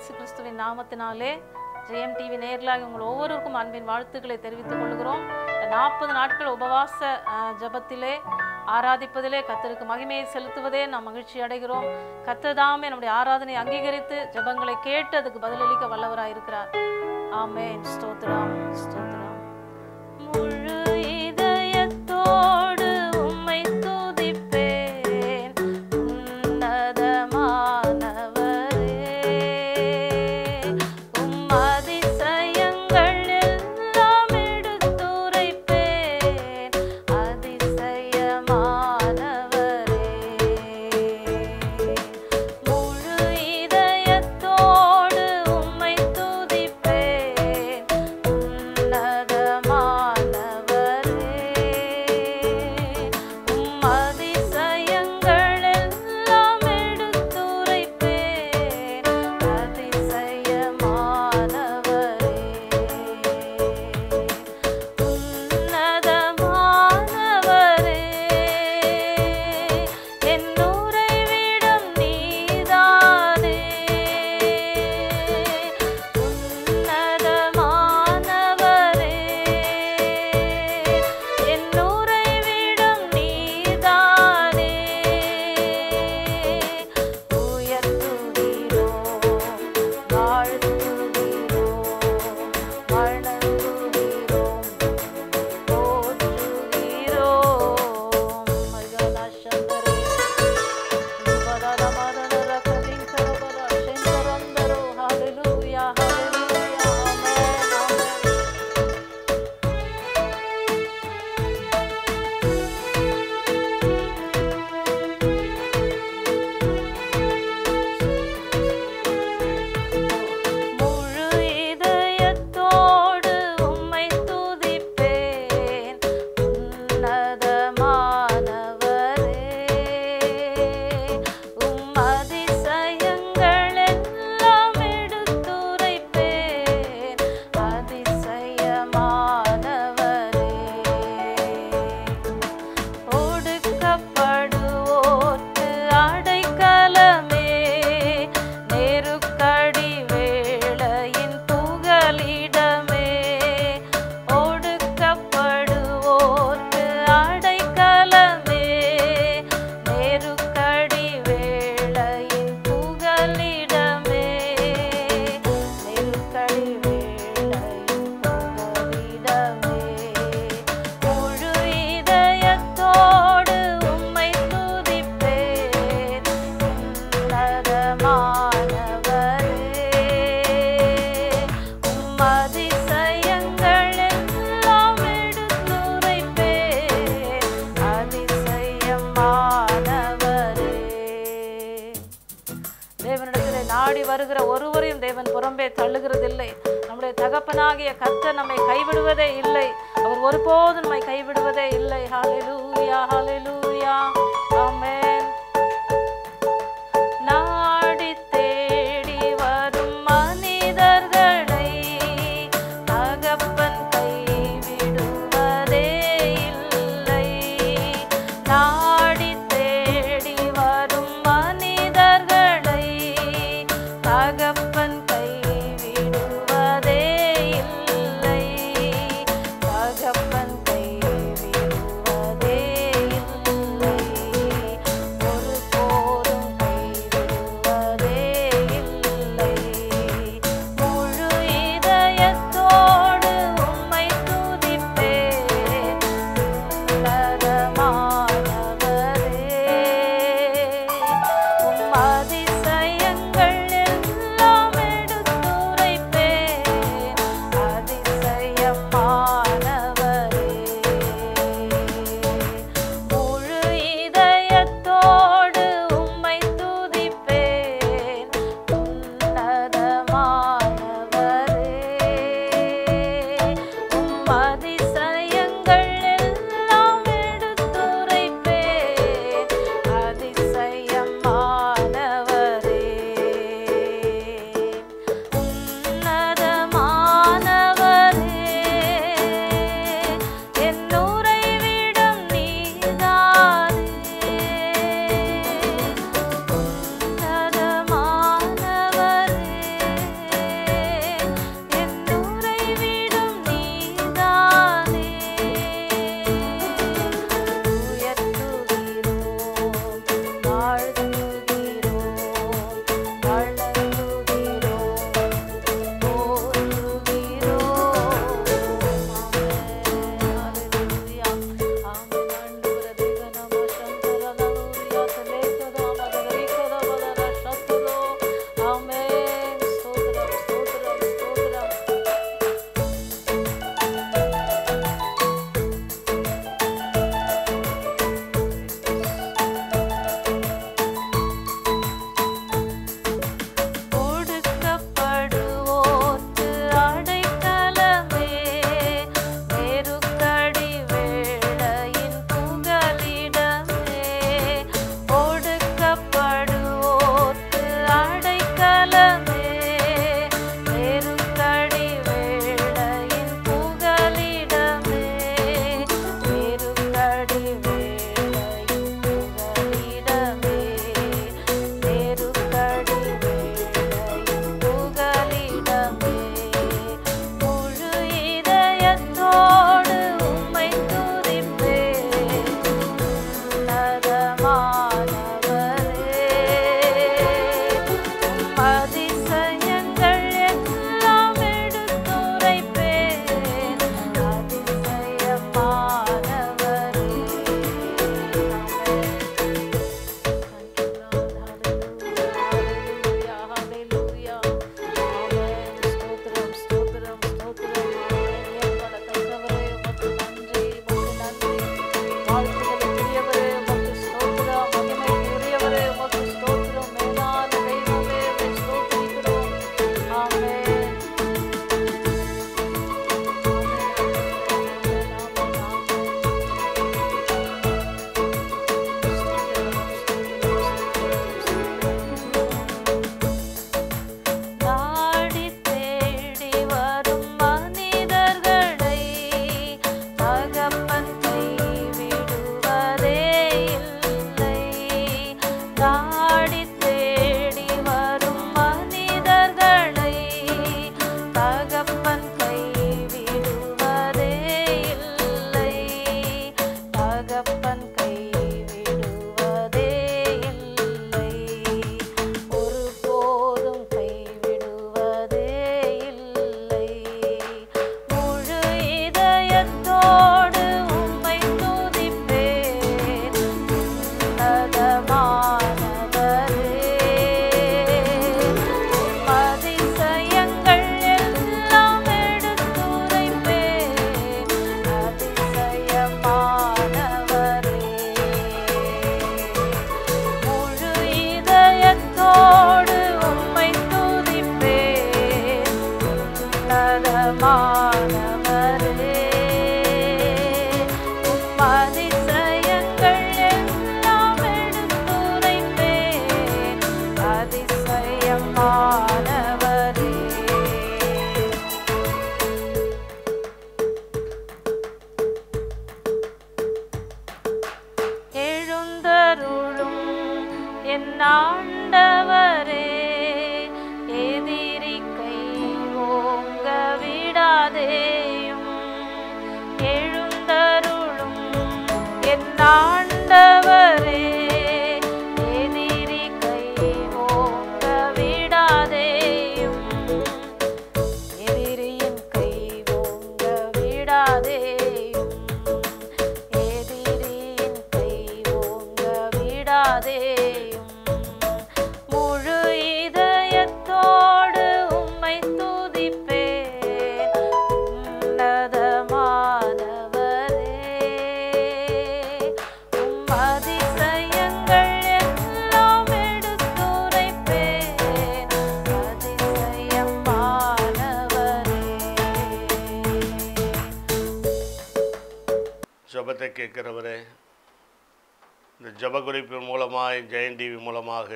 இயேசு கிறிஸ்துவின் நாமத்தினாலே ஜெயம் டிவி நேர்களாக உங்கள் ஒவ்வொருவருக்கும் அன்பின் வாழ்த்துக்களை தெரிவித்துக் கொள்கிறோம் நாற்பது நாட்கள் உபவாச அஹ், ஜெபத்திலே ஆராதிப்பதிலே கத்தருக்கு மகிமையை செலுத்துவதே நாம் மகிழ்ச்சி அடைகிறோம் கத்ததாமே நம்முடைய ஆராதனை அங்கீகரித்து ஜெபங்களை கேட்டு அதுக்கு பதிலளிக்க வல்லவராய் இருக்கிறார் ஆமென் ஸ்தோத்திரம் ஸ்தோத்திரம் முழு இதயத்தோடு உம்மை துதிப்பேன் உன்னதமானவரே உம் அதிசயங்கள் எல்லாம் எடுத்துரைப்பேன் அதிசயமானவரே முழு இதயத்தோடு உம்மை துதிப்பேன் உன்னதமானவரே உம் அதிசயங்கள் எல்லாம் எடுத்துரைப்பேன் அதிசயமானவரே உன்னதமானவரே என் உறைவிடம் நீதானே உன்னதமானவரே என் உறைவிடம் நீதானே உயர்த்துகிறோம் வாழ்த்துகிறோம் வணங்குகிறோம் போற்றுகிறோம் மகளா சந்தரே வதரமதர கவிங்கரவர செந்தரந்தரோ ஹalleluya ஹalleluya ஆமென் ஆமென் முழு இதயத்தோடு உம்மை துதிப்பேன் உன்னதமானவரே உம் அதிசயங்கள் எல்லாம் எடுத்துரைப்பேன் அதிசயமானவரே ஒடுக்கப்படுவோர்க்கு அடைக்கலமே நெருக்கடி வேளையின் புகலிடமே ஒடுக்கப்படுவோர்க்கு அடைக்கலமே நெருக்கடி வேளையின் புகலிடமே நெருக்கடி வேளையின் புகலிடமே முழு இதயத்தோடு உம்மை துதிப்பேன் உன்னதமானவரே உம் அதிசயங்கள் எல்லாம் எடுத்துரைப்பேன் அதிசயமானவரே தேவனிடத்திலே நாடி வருகிற ஒருவரையும் தேவன் புறம்பே தள்ளுகிறதில்லை நம்முடைய தகப்பனாகிய கர்த்தர் நம்மை கைவிடுவதே இல்லை அவர் ஒருபோதும் நம்மை கைவிடுவதே இல்லை ஹalleluya ஹalleluya ஆமென் நாடி தேடி வரும் மனிதர்களை தகப்பன் கைவிடுவதே இல்லை நாடி தேடி வரும் மனிதர்களை தகப்பன் கைவிடுவதே இல்லை தகப்பன் கைவிடுவதே இல்லை ஒருபோதும் கைவிடுவதே இல்லை முழு இதயத்தோடு உம் அதிசயங்கள் எல்லாம் எடுத்துரைப்பேன் அதிசயமானவரே எழுந்தருளும் என் ஆண்டவரே எதிரி கை ஓங்க விடாதேயும் எழுந்தருளும் என் ஆண்டவரே எதிரி கை ஓங்க விடாதேயும் எதிரியின் கை ஓங்க விடாதேயும் எதிரியின் கை ஓங்க விடாதேயும் முழு இதயத்தோடு உம்மை துதிப்பேன் உன்னதமானவரே உம் அதிசயங்கள் எல்லாம் எடுத்துரைப்பேன் அதிசயமானவரே ஜெபத்தை கேட்கிறவரே இந்த ஜெப குறிப்பின் மூலமாய் ஜெயன் டிவி மூலமாக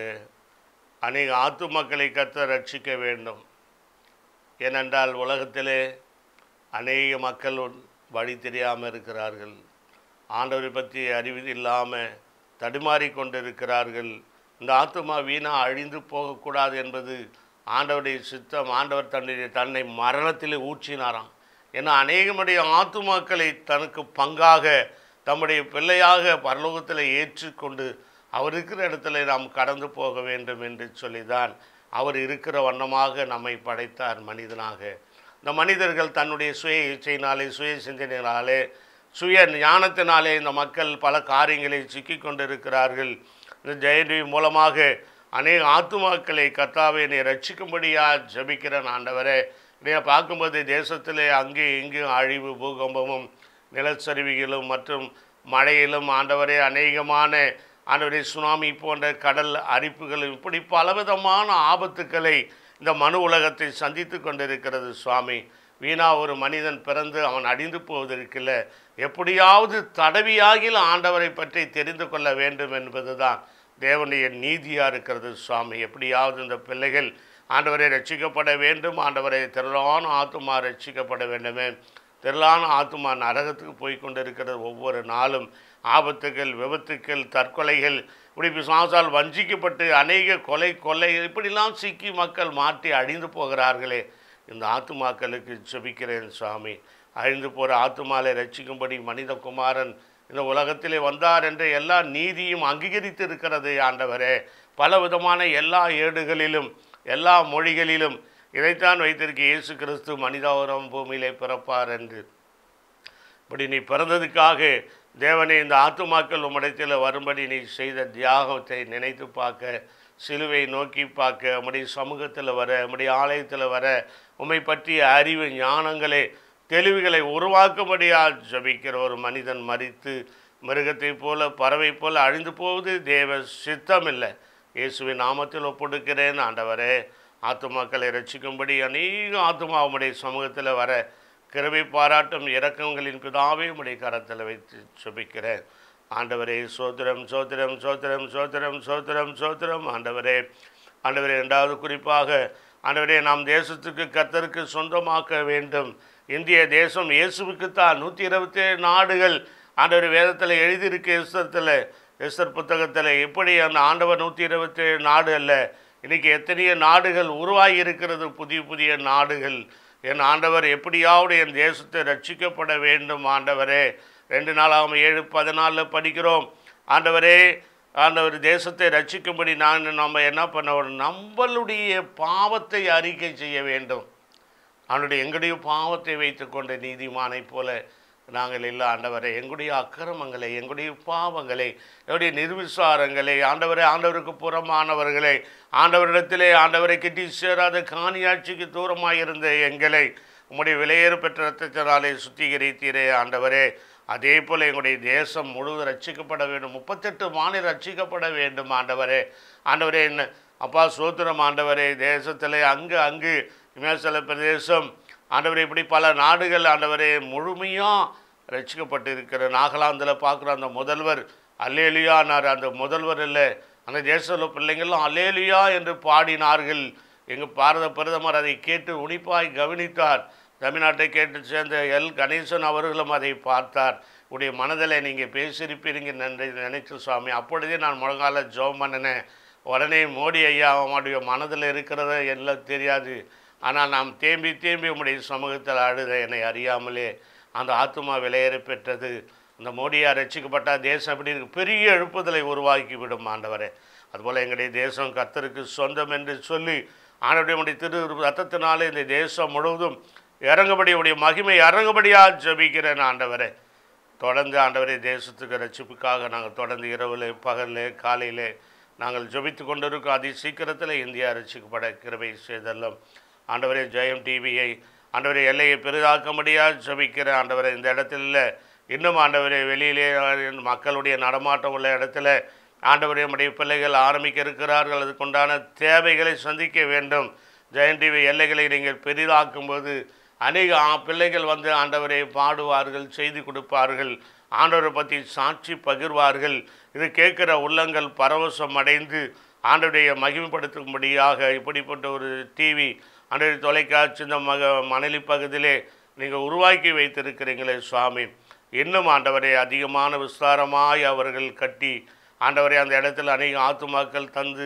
அநேக ஆத்து மக்களை கத்த ரட்சிக்க வேண்டும் ஏனென்றால் உலகத்திலே அநேக மக்கள் வழி தெரியாமல் இருக்கிறார்கள் ஆண்டவரை பற்றி அறிவு இல்லாமல் தடுமாறி கொண்டிருக்கிறார்கள் இந்த ஆத்துமா வீணா அழிந்து போகக்கூடாது என்பது ஆண்டவருடைய சித்தம் ஆண்டவர் தன்னுடைய தன்னை மரணத்திலே ஊற்றினாராம் ஏன்னா அநேகமுடைய ஆத்துமாக்களை தனக்கு பங்காக தம்முடைய பிள்ளையாக பரலோகத்தில் ஏற்றுக்கொண்டு அவர் இருக்கிற இடத்துல நாம் கடந்து போக வேண்டும் என்று சொல்லிதான் அவர் இருக்கிற வண்ணமாக நம்மை படைத்தார் மனிதனாக இந்த மனிதர்கள் தன்னுடைய சுய இச்சையினாலே சுய சிந்தனையினாலே சுய ஞானத்தினாலே இந்த மக்கள் பல காரியங்களை சிக்கிக் கொண்டிருக்கிறார்கள் இந்த ஜெயந்தி மூலமாக அநேக ஆத்துமாக்களை கத்தாவை நீ ரட்சிக்கும்படியா ஜபிக்கிறேன் ஆண்டவரே நீ பார்க்கும்போது தேசத்திலே அங்கே இங்கும் அழிவு பூகம்பமும் நிலச்சரிவுகளும் மற்றும் மழையிலும் ஆண்டவரே அநேகமான ஆண்டவரே சுனாமி போன்ற கடல் அரிப்புகளும் இப்படி பலவிதமான ஆபத்துக்களை இந்த மனு உலகத்தை சந்தித்து கொண்டிருக்கிறது சுவாமி வீணா ஒரு மனிதன் பிறந்து அவன் அடிந்து போவதற்கில்ல எப்படியாவது தடவியாகில் ஆண்டவரை பற்றி தெரிந்து கொள்ள வேண்டும் என்பதுதான் தேவனுடைய நீதியாக இருக்கிறது சுவாமி எப்படியாவது இந்த பிள்ளைகள் ஆண்டவரை ரட்சிக்கப்பட வேண்டும் ஆண்டவரை திரளான ஆத்துமா ரட்சிக்கப்பட வேண்டுமே திரளான ஆத்துமா நரகத்துக்கு போய் கொண்டிருக்கிறது ஒவ்வொரு நாளும் ஆபத்துகள் விபத்துக்கள் தற்கொலைகள் இப்படி பிசாசால் வஞ்சிக்கப்பட்டு அநேக கொலை கொள்ளை இப்படிலாம் சிக்கி மக்கள் மாற்றி அழிந்து போகிறார்களே இந்த ஆத்துமாக்களுக்கு ஜெபிக்கிறேன் சுவாமி அழிந்து போகிற ஆத்துமாலை ரட்சிக்கும்படி மனிதகுமாரன் இந்த உலகத்திலே வந்தார் என்ற எல்லா நீதியும் அங்கீகரித்து இருக்கிறது ஆண்டவரே பல விதமான எல்லா ஏடுகளிலும் எல்லா மொழிகளிலும் இதைத்தான் வைத்திருக்க இயேசு கிறிஸ்து மனிதாவரம் பூமியிலே பிறப்பார் என்று இப்படி நீ பிறந்ததுக்காக தேவனே இந்த ஆத்துமாக்கள் உம்மிடத்தில் வரும்படி நீ செய்த தியாகத்தை நினைத்து பார்க்க சிலுவை நோக்கி பார்க்க உம்முடைய சமூகத்தில் வர உம்முடைய ஆலயத்தில் வர உம்மை பற்றிய அறிவு ஞானங்களே தெளிவுகளை உருவாக்கும்படியாக ஜபிக்கிற ஒரு மனிதன் மறித்து மிருகத்தைப் போல பறவை போல அழிந்து போவது தேவ சித்தமில்லை இயேசுவின் நாமத்தில் ஒப்புடுக்கிறேன் ஆண்டவரே ஆத்துமாக்களை ரட்சிக்கும்படி அநேக ஆத்துமா உம்முடைய சமூகத்தில் வர கிருபை பாராட்டும் இரக்கங்களின் பிதாவே உம்முடைய கரத்தில் வைத்து சுபிக்கிறேன் ஆண்டவரே சோத்திரம் சோத்திரம் சோத்திரம் சோத்திரம் சோத்திரம் சோத்திரம் ஆண்டவரே ஆண்டவரே இரண்டாவது குறிப்பாக ஆண்டவரே நாம் தேசத்துக்கு கர்த்தருக்கு சொந்தமாக்க வேண்டும் இந்திய தேசம் இயேசுவுக்குத்தான் நூற்றி இருபத்தேழு நாடுகள் ஆண்டவர் வேதத்தில் எழுதியிருக்கு எஸ்தரத்தில் எஸ்தர் புத்தகத்தில் எப்படி அந்த ஆண்டவர் நூற்றி இருபத்தேழு நாடு அல்ல இன்னைக்கு எத்தனையோ நாடுகள் உருவாகி இருக்கிறது புதிய புதிய நாடுகள் என் ஆண்டவர் எப்படியாவது என் தேசத்தை ரட்சிக்கப்பட வேண்டும் ஆண்டவரே ரெண்டு நாளாகும் ஏழு பதினாலில் படிக்கிறோம் ஆண்டவரே ஆண்டவர் தேசத்தை ரட்சிக்கும்படி நான் நம்ம என்ன பண்ண வேண்டும் நம்மளுடைய பாவத்தை அறிக்கை செய்ய வேண்டும் அவனுடைய எங்களுடைய பாவத்தை வைத்துக்கொண்ட நீதிமானைப் போல நாங்கள் இல்லை ஆண்டவரை எங்களுடைய அக்கிரமங்களை எங்களுடைய பாவங்களை எங்களுடைய நிர்விசாரங்களை ஆண்டவரை ஆண்டவருக்கு புறமானவர்களை ஆண்டவரிடத்திலே ஆண்டவரை கிட்டி சேராத காணியாட்சிக்கு தூரமாக இருந்த எங்களை உம்முடைய விலையேறு பெற்ற ரத்தத்தினாலே சுத்திகரித்தீரே ஆண்டவரே அதே போல் எங்களுடைய தேசம் முழுவதும் ரட்சிக்கப்பட வேண்டும் முப்பத்தெட்டு மாநிலம் ரட்சிக்கப்பட வேண்டும் ஆண்டவரே ஆண்டவரே என்ன அப்பா சோத்திரம் ஆண்டவரே தேசத்தில் அங்கு அங்கு இமேசல பிரதேசம் ஆண்டவரே இப்படி பல நாடுகள் ஆண்டவரே முழுமையாக ரட்சிக்கப்பட்டு இருக்கிற நாகாலாந்தில் பார்க்குற அந்த முதல்வர் அல்லேலியானார் அந்த முதல்வர் இல்லை அந்த தேசத்தில் பிள்ளைங்களும் அல்லேலியா என்று பாடினார்கள் எங்கள் பாரத பிரதமர் அதை கேட்டு உன்னிப்பாய் கவனித்தார் தமிழ்நாட்டை கேட்டு சேர்ந்த எல் கணேசன் அவர்களும் அதை பார்த்தார் உடைய மனதில் நீங்கள் பேசியிருப்பீங்க நன்றி நினைச்சு சுவாமி அப்பொழுதே நான் முழங்கால ஜெபம் பண்ணினேன் உடனே மோடி ஐயா அவனுடைய மனதில் இருக்கிறத எல்லாம் தெரியாது ஆனால் நாம் தேம்பி தேம்பி உம்முடைய சமூகத்தில் அழுத என்னை அறியாமலே அந்த ஆத்துமா விலையேற பெற்றது இந்த மோடியா ரட்சிக்கப்பட்ட தேசம் எப்படி இருக்கு பெரிய எழுப்புதலை உருவாக்கி விடும் ஆண்டவரே அதுபோல் எங்களுடைய தேசம் கர்த்தருக்கு சொந்தம் என்று சொல்லி ஆண்டவருடைய திரு ரத்தத்தினாலே இந்த தேசம் முழுவதும் இறங்குபடி உடைய மகிமை இறங்குபடியாக ஜெபிக்கிறேன் ஆண்டவரே தொடர்ந்து ஆண்டவரே தேசத்துக்கு ரட்சிப்புக்காக நாங்கள் தொடர்ந்து இரவில் பகலில் காலையிலே நாங்கள் ஜெபித்து கொண்டிருக்கோம் அதி சீக்கிரத்தில் இந்தியா ரட்சிக்கப்பட கிருபை செய்தல்லும் ஆண்டவரே ஜெயம் டிவியை ஆண்டவரே எல்லையை பெரிதாக்கும்படியாக ஜெபிக்கிற ஆண்டவரே இந்த இடத்துல இல்ல, இன்னும் ஆண்டவரே வெளியிலே அஹ், மக்களுடைய நடமாட்டம் உள்ள இடத்துல ஆண்டவரே நம்முடைய பிள்ளைகள் ஆரம்பிக்க இருக்கிறார்கள் அதுக்குண்டான தேவைகளை சந்திக்க வேண்டும் ஜெயம் டிவி எல்லைகளை நீங்கள் பெரிதாக்கும்போது அநேக ஆ- பிள்ளைகள் வந்து ஆண்டவரை பாடுவார்கள் செய்தி கொடுப்பார்கள் ஆண்டவரை பற்றி சாட்சி பகிர்வார்கள் இது கேட்குற உள்ளங்கள் பரவசம் அடைந்து ஆண்டவருடைய மகிமைப்படுத்தும்படியாக இப்படிப்பட்ட ஒரு டிவி ஆண்டவர் தொலைக்காட்சி இந்த மக மணலி பகுதியிலே நீங்கள் உருவாக்கி வைத்திருக்கிறீங்களே சுவாமி இன்னும் ஆண்டவரை அதிகமான விஸ்தாரமாய் அவர்கள் கட்டி ஆண்டவரை அந்த இடத்துல அநேக ஆத்துமாக்கள் தந்து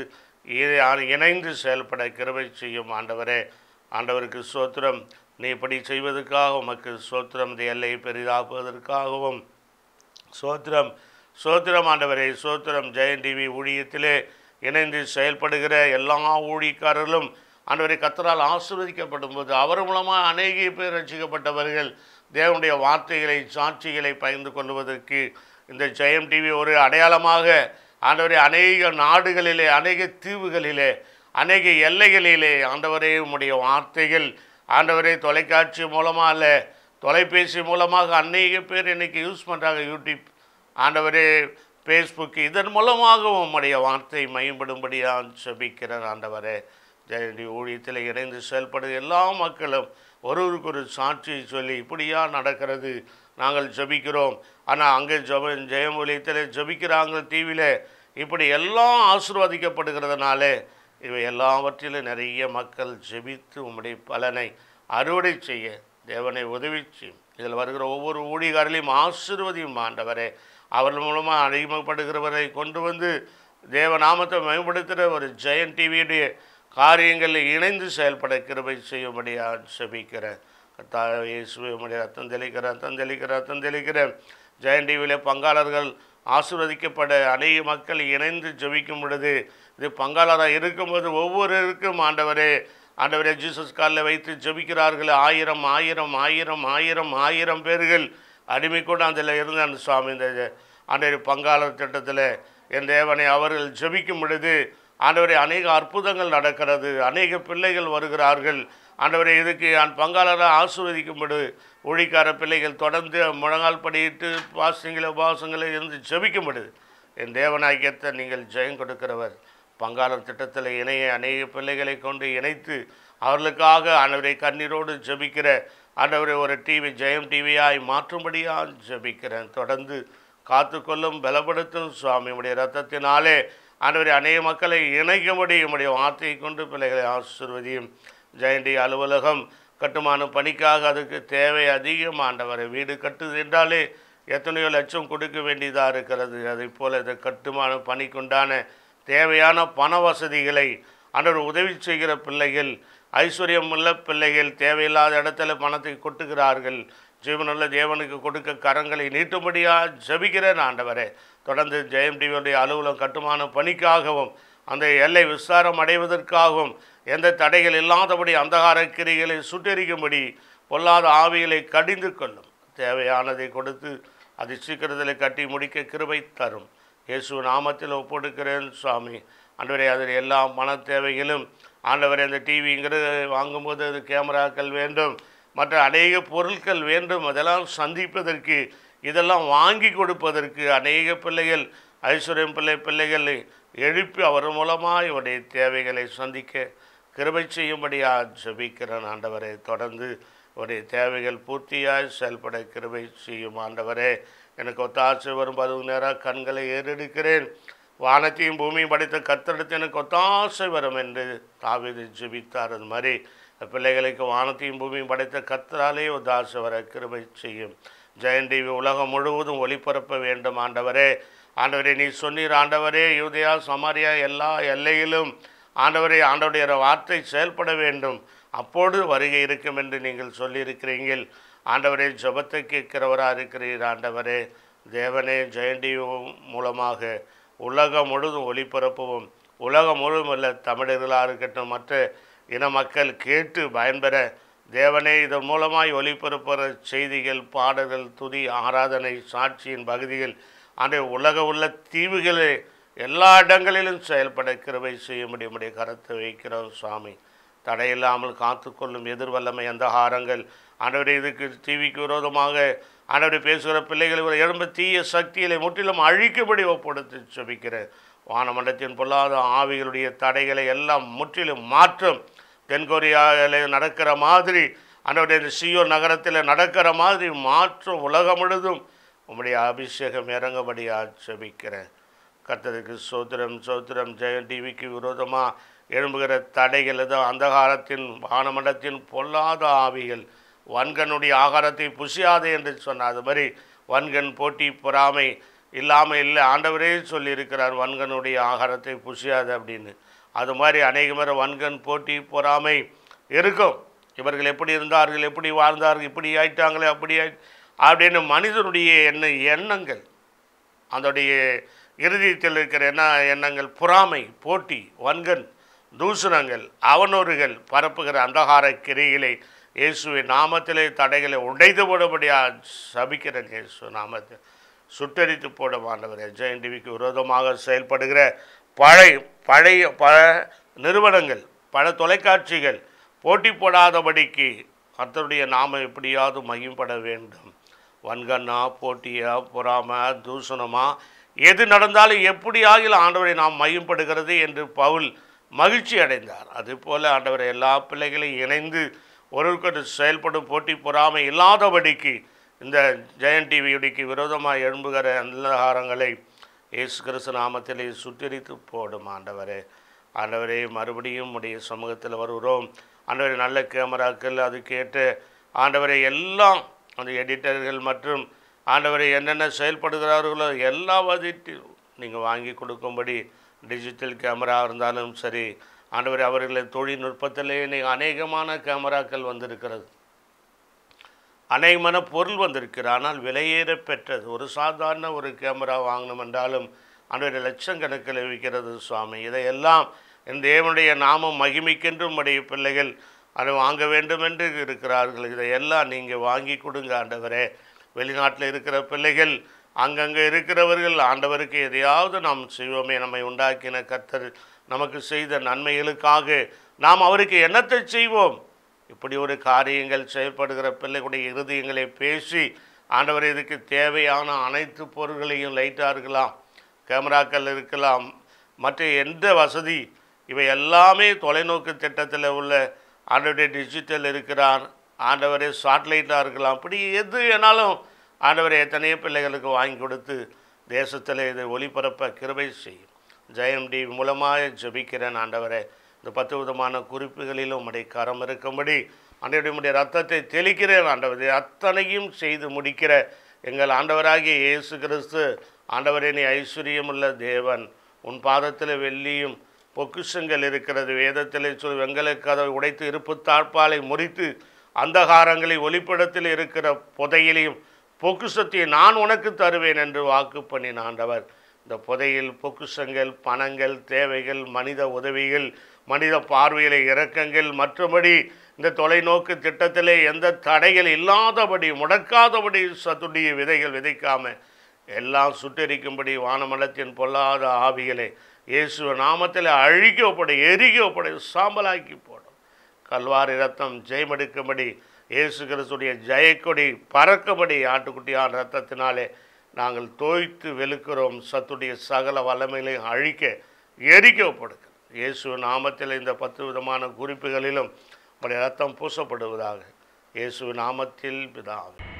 இ- இணைந்து செயல்பட கிருபை செய்யும் ஆண்டவரே ஆண்டவருக்கு சோத்திரம் நீ இப்படி செய்வதற்காக உமக்கு சோத்திரம் இந்த எல்லையை பெரிதாக்குவதற்காகவும் சோத்திரம் சோத்திரம் ஆண்டவரே சோத்திரம் ஜெயன் டிவி ஊழியத்திலே இணைந்து செயல்படுகிற எல்லா ஊழியக்காரர்களும் ஆண்டவரை கத்தரால் ஆசீர்வதிக்கப்படும் போது அவர் மூலமாக அநேக பேர் ரசிக்கப்பட்டவர்கள் தேவனுடைய வார்த்தைகளை சாட்சிகளை பகிர்ந்து கொள்வதற்கு இந்த ஜெயம் டிவி ஒரு அடையாளமாக ஆண்டவரே அநேக நாடுகளிலே அநேக தீவுகளிலே அநேக எல்லைகளிலே ஆண்டவரே உம்முடைய வார்த்தைகள் ஆண்டவரே தொலைக்காட்சி மூலமாக அல்ல தொலைபேசி மூலமாக அநேக பேர் இன்னைக்கு யூஸ் பண்ணுறாங்க யூடியூப் ஆண்டவரே ஃபேஸ்புக் இதன் மூலமாக உம்முடைய வார்த்தை மேம்படும்படியாக செபிக்கிறார் ஆண்டவரே ஜெயந்தி ஊழியத்தில் இணைந்து செயல்படுகிற எல்லா மக்களும் ஒருவருக்கு ஒரு சாட்சியை சொல்லி இப்படியா நடக்கிறது நாங்கள் ஜெபிக்கிறோம் ஆனால் அங்கே ஜெப ஜெயம் ஊழியத்தில் ஜெபிக்கிறாங்க டிவியில் இப்படி எல்லாம் ஆசீர்வதிக்கப்படுகிறதுனாலே இவை எல்லாவற்றிலும் நிறைய மக்கள் ஜெபித்து உம்முடைய பலனை அறுவடை செய்ய தேவனை உதவி செய்யும் இதில் வருகிற ஒவ்வொரு ஊழியர்களையும் ஆசீர்வதியும் ஆண்டவரே அவர்கள் மூலமாக அறிமுகப்படுகிறவரை கொண்டு வந்து தேவநாமத்தை மேம்படுத்துகிற ஒரு ஜெயன் டிவியுடைய காரியங்களில் இணைந்து செயல்பட கிருபை செய்யும்படியாக செபிக்கிறேன் கர்த்தாவே இயேசுவே உம்முடைய ரத்தம் தெளிக்கிற ரத்தம் தெளிக்கிற ரத்தம் தெளிக்கிற ஜெயன் டிவியில் பங்காளர்கள் ஆசீர்வதிக்கப்பட அநேக மக்கள் இணைந்து ஜெபிக்கும் பொழுது இது பங்காளராக இருக்கும்போது ஒவ்வொருவருக்கும் ஆண்டவரே ஆண்டவரே ஜீசஸ் காலில் வைத்து ஜெபிக்கிறார்கள் ஆயிரம் ஆயிரம் ஆயிரம் ஆயிரம் ஆயிரம் பேர்கள் அடிமை கூட அதில் இருந்தான் சுவாமி இந்த ஆண்டவர் பங்காளர் திட்டத்தில் என் தேவனை அவர்கள் ஜெபிக்கும் பொழுது ஆண்டவரே அநேக அற்புதங்கள் நடக்கிறது அநேக பிள்ளைகள் வருகிறார்கள் ஆண்டவரே இதுக்கு நான் பங்காளராக ஆசீர்வதிக்கும்படி ஊழிக்கார பிள்ளைகள் தொடர்ந்து முழங்கால் படியிட்டு பாசங்களை உபாசங்களை இருந்து ஜெபிக்கும்படுது என் தேவநாயகத்தை நீங்கள் ஜெயம் கொடுக்கிறவர் பங்காளர் திட்டத்தில் இணைய அநேக பிள்ளைகளை கொண்டு இணைத்து அவர்களுக்காக ஆண்டவரை கண்ணீரோடு ஜெபிக்கிற ஆண்டவரை ஒரு டிவி ஜெயம் டிவியாய் மாற்றும்படியாக ஜெபிக்கிறேன் தொடர்ந்து காத்துக்கொள்ளும் பலப்படுத்தும் சுவாமி உடைய ரத்தத்தினாலே ஆண்டவரை அநேக மக்களை இணைக்கும்படி உம்முடைய வார்த்தையை கொண்டு பிள்ளைகளை ஆசீர்வதியும் ஜெயண்டி அலுவலகம் கட்டுமான பணிக்காக அதுக்கு தேவை அதிகம் ஆண்டவரை வீடு கட்டுது என்றாலே எத்தனையோ லட்சம் கொடுக்க வேண்டியதாக இருக்கிறது அதை போல இந்த கட்டுமான பணிக்குண்டான தேவையான பண வசதிகளை ஆண்டவர் உதவி செய்கிற பிள்ளைகள் ஐஸ்வர்யம் உள்ள பிள்ளைகள் தேவையில்லாத இடத்துல பணத்தை கொட்டுகிறார்கள் ஜீவனுள்ள தேவனுக்கு கொடுக்க கரங்களை நீட்டும்படியாக ஜெபிக்கிறேன் ஆண்டவரே தொடர்ந்து ஜெயம் டிவியுடைய அலுவலகம் கட்டுமான பணிக்காகவும் அந்த எல்லை விஸ்தாரம் அடைவதற்காகவும் எந்த தடைகள் இல்லாதபடி அந்தகார கிரிகளை சுட்டெரிக்கும்படி பொல்லாத ஆவிகளை கடிந்து கொள்ளும் தேவையானதை கொடுத்து அது சீக்கிரத்தில் கட்டி முடிக்க கிருபை தரும் இயேசு நாமத்தில் ஒப்படுக்கிறேன் சுவாமி ஆண்டவரே அதில் எல்லா மன தேவைகளும் ஆண்டவரே அந்த டிவிங்கிறது வாங்கும்போது அது கேமராக்கள் வேண்டும் மற்ற அநேக பொருட்கள் வேண்டும் அதெல்லாம் சந்திப்பதற்கு இதெல்லாம் வாங்கி கொடுப்பதற்கு அநேக பிள்ளைகள் ஐஸ்வர்யம் பிள்ளை பிள்ளைகளை எழுப்பி அவர் மூலமாக இவருடைய தேவைகளை சந்திக்க கிருபை செய்யும்படியாக ஜெபிக்கிறேன் ஆண்டவரை தொடர்ந்து உடைய தேவைகள் பூர்த்தியாய் செயல்பட கிருபை செய்யும் ஆண்டவரே எனக்கு ஒத்தாசை வரும் பருவ நேராக கண்களை ஏறெடுக்கிறேன் வானத்தையும் பூமியும் படைத்த கத்தெடுத்து எனக்கு ஒத்தாசை வரும் என்று தாவீது ஜெபித்தார் அது மாதிரி பிள்ளைகளுக்கு வானத்தையும் பூமியும் படைத்த கத்தராலே ஒத்தாசை வர கிருபை செய்யும் ஜெயன் டிவி உலகம் முழுவதும் ஒளிபரப்ப வேண்டும் ஆண்டவரே ஆண்டவரே நீ சொன்னீர் ஆண்டவரே யூதயா சமாரியா எல்லா எல்லையிலும் ஆண்டவரே ஆண்டவருடைய வார்த்தை செயல்பட வேண்டும் அப்போது வருகை இருக்கும் என்று நீங்கள் சொல்லியிருக்கிறீர்கள் ஆண்டவரே ஜெபத்தை கேட்கிறவராக இருக்கிறீர் ஆண்டவரே தேவனே ஜெயண்டி மூலமாக உலகம் முழுதும் ஒளிபரப்பவும் உலகம் முழுவதும் உள்ள தமிழர்களாக இருக்கட்டும் மற்ற இன மக்கள் கேட்டு பயன்பெற தேவனே இதன் மூலமாய் ஒளிபரப்புகிற செய்திகள் பாடல்கள் துதி ஆராதனை சாட்சியின் பகுதிகள் அந்த உலக உள்ள தீவுகளே எல்லா இடங்களிலும் செயல்பட கிருபை செய்ய முடியுமுடைய கருத்தை வைக்கிறோம் சுவாமி தடையில்லாமல் காத்துக்கொள்ளும் எதிர்வல்லமை அந்த ஹாரங்கள் ஆண்டவரே இதுக்கு டிவிக்கு விரோதமாக ஆண்டவரை பேசுகிற பிள்ளைகளை எழும்ப தீய சக்திகளை முற்றிலும் அழிக்கும்படி ஒப்படுத்தி செபிக்கிறேன் வானமண்டத்தின் பொல்லாத ஆவிகளுடைய தடைகளை எல்லாம் முற்றிலும் மாற்றும் தென்கொரியாவில் நடக்கிற மாதிரி ஆண்டவருடைய இந்த சியோ நகரத்தில் நடக்கிற மாதிரி மாற்றும் உலகம் முழுதும் உம்முடைய அபிஷேகம் இறங்கும்படியா செபிக்கிறேன் கர்த்தருக்கு சோத்திரம் சோத்திரம் ஜெயன் டிவிக்கு விரோதமாக எழும்புகிற தடைகள் ஏதோ அந்தகாரத்தின் வானமண்டத்தின் பொல்லாத ஆவிகள் வன்கனுடைய ஆகாரத்தை புசியாதே என்று சொன்னார் அது மாதிரி வன்கன் போட்டி பொறாமை இல்லாமல் இல்லை ஆண்டவரே சொல்லியிருக்கிறார் வன்கனுடைய ஆகாரத்தை புசியாது அப்படின்னு அது மாதிரி அநேக முறை வன்கன் போட்டி பொறாமை இருக்கும் இவர்கள் எப்படி இருந்தார்கள் எப்படி வாழ்ந்தார்கள் இப்படி ஆயிட்டாங்களே அப்படி ஆயி அப்படின்னு மனிதனுடைய எண்ண எண்ணங்கள் அதோடைய இறுதியத்தில் இருக்கிற என்ன எண்ணங்கள் பொறாமை போட்டி வன்கன் தூஷணங்கள் அவனூறுகள் பரப்புகிற அந்தகார கிரிகளை இயேசுவின் நாமத்திலே தடைகளை உடைத்து போடும்படியா சபிக்கிறேன் இயேசு நாமத்தை சுட்டரித்து போட மாண்டவர் ஜெயன் டிவிக்கு விரோதமாக செயல்படுகிற பழைய பழைய பல நிறுவனங்கள் பல தொலைக்காட்சிகள் போட்டி போடாதபடிக்கு கர்த்தருடைய நாமம் எப்படியாவது மகிம்பட வேண்டும் வன்கண்ணா போட்டியா பொறாம தூஷணமா எது நடந்தாலும் எப்படி ஆகிலும் ஆண்டவரை நாம் மையப்படுகிறது என்று பவுல் மகிழ்ச்சி அடைந்தார் அதுபோல ஆண்டவரை எல்லா பிள்ளைகளையும் இணைந்து ஒருவருக்கொரு செயல்படும் போட்டி பொறாமை இல்லாதபடிக்கு இந்த ஜெயன் டிவியுடிக்கு விரோதமாக எழும்புகிற அந்தகாரங்களை இயேசு கிறிஸ்து நாமத்திலே சுட்டரித்து போடும் ஆண்டவரே ஆண்டவரே மறுபடியும் உடைய சமூகத்தில் வருகிறோம் ஆண்டவரே நல்ல கேமராக்கள் அதுக்கேற்ற ஆண்டவரை எல்லாம் அந்த எடிட்டர்கள் மற்றும் ஆண்டவரை என்னென்ன செயல்படுகிறார்களோ எல்லா வகையிலும் நீங்கள் வாங்கி கொடுக்கும்படி டிஜிட்டல் கேமரா இருந்தாலும் சரி ஆண்டவரை அவர்களின் தொழில்நுட்பத்திலே இன்னைக்கு அநேகமான கேமராக்கள் வந்திருக்கிறது அநேகமான பொருள் வந்திருக்கிறது ஆனால் விலையேற பெற்றது ஒரு சாதாரண ஒரு கேமரா வாங்கணும் என்றாலும் ஆண்டவரை லட்சக்கணக்கில் விற்கிறது சுவாமி இதையெல்லாம் இந்த தேவனுடைய நாமம் மகிமைக்கென்றும் உடைய பிள்ளைகள் அதை வாங்க வேண்டும் என்று இருக்கிறார்கள் இதையெல்லாம் நீங்கள் வாங்கி கொடுங்க ஆண்டவரே வெளிநாட்டில் இருக்கிற பிள்ளைகள் அங்கங்கே இருக்கிறவர்கள் ஆண்டவருக்கு எதையாவது நாம் செய்வோமே நம்மை உண்டாக்கின கர்த்தர் நமக்கு செய்த நன்மைகளுக்காக நாம் அவருக்கு என்னத்தை செய்வோம் இப்படி ஒரு காரியங்கள் செயல்படுகிற பிள்ளைகளுடைய இருதயங்களை பேசி ஆண்டவர் இதுக்கு தேவையான அனைத்து பொருட்களையும் லைட்டாக இருக்கலாம் கேமராக்கள் இருக்கலாம் மற்ற எந்த வசதி இவை எல்லாமே தொலைநோக்கு திட்டத்தில் உள்ள ஆண்டவருடைய டிஜிட்டல் இருக்கிறான் ஆண்டவரே சாட்டலைட்டாக இருக்கலாம் அப்படி எது வேணாலும் ஆண்டவரை எத்தனையோ பிள்ளைகளுக்கு வாங்கி கொடுத்து தேசத்தில் இதை ஒளிபரப்ப கிருபை செய்யும் ஜெயம் டி மூலமாக ஜெபிக்கிறேன் ஆண்டவரே இந்த பத்து விதமான குறிப்புகளிலும் உம்முடைய கரம் இருக்கும்படி ஆண்டவருடைய உம்முடைய ரத்தத்தை தெளிக்கிறேன் ஆண்டவரே அத்தனையும் செய்து முடிக்கிற எங்கள் ஆண்டவராகிய இயேசு கிறிஸ்து ஆண்டவரே நீ ஐஸ்வர்யமுள்ள தேவன் உன் பாதத்தில் வெள்ளியும் பொக்கிஷங்கள் இருக்கிறது வேதத்திலே சொல் வெங்கலக்கு அதை உடைத்து இருப்பு தாழ்பாலை முறித்து அந்தகாரங்களை ஒளிப்படத்தில் இருக்கிற புதையிலையும் பொக்குஷத்தை நான் உனக்கு தருவேன் என்று வாக்கு பண்ணின ஆண்டவர் இந்த புதையில் பொக்குஷங்கள் பணங்கள் தேவைகள் மனித உதவிகள் மனித பார்வையில இறக்கங்கள் மற்றபடி இந்த தொலைநோக்கு திட்டத்திலே எந்த தடைகள் இல்லாதபடி முடக்காதபடி சத்துடைய விதைகள் விதைக்காம எல்லாம் சுட்டெரிக்கும்படி வானமண்டலத்தின் பொல்லாத ஆவிகளை இயேசு நாமத்தில் அழிக்கப்படும் எரிக்கப்படும் சாம்பலாக்கி போடும் கல்வாரி ரத்தம் ஜெயமெடுக்கும்படி இயேசு கிறிஸ்துடைய ஜெயக்கொடி பறக்கும்படி ஆட்டுக்குட்டியான ரத்தத்தினாலே நாங்கள் தோய்த்து வெளுக்கிறோம் சத்துடைய சகல வல்லமைகளையும் அழிக்க எரிக்கப்படுகிறது இயேசு நாமத்தில் இந்த பத்து விதமான குறிப்புகளிலும் உடைய ரத்தம் பூசப்படுவதாக இயேசு நாமத்தில் பிதாவே